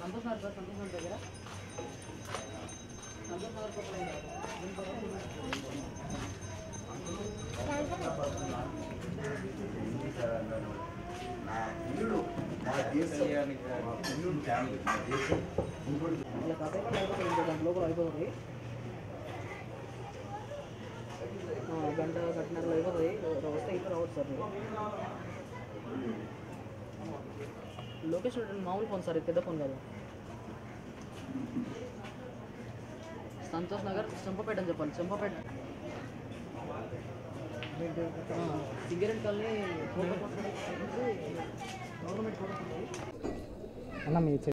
Santosh Nagar sir Santosh Nagar దగ్గర సంతోష్ నగర్ పక్కన ఏం కాదు. దీని పక్కన నా ప్రియుడు నా దేశం మా ప్రియుడు ఫ్యామిలీ నా దేశం ఇంకోటి ఇలా కాసేపు అయిపోతుంది ఇంకో గంట లోపల అయిపోతుంది ఆ, గంట గంటన్నరలో అయిపోతుంది వస్తే ఇంకా రావచ్చు సార్ మీరు లొకేషన్ చూడండి, మామూలు ఫోన్ సార్ ఇది పెద్ద ఫోన్ కాదు సంతోష్ నగర్ చెంపపేట అని చెప్పాలి చెంపపేట సింగరేట్ కాలనీ గవర్నమెంట్ అన్న మీ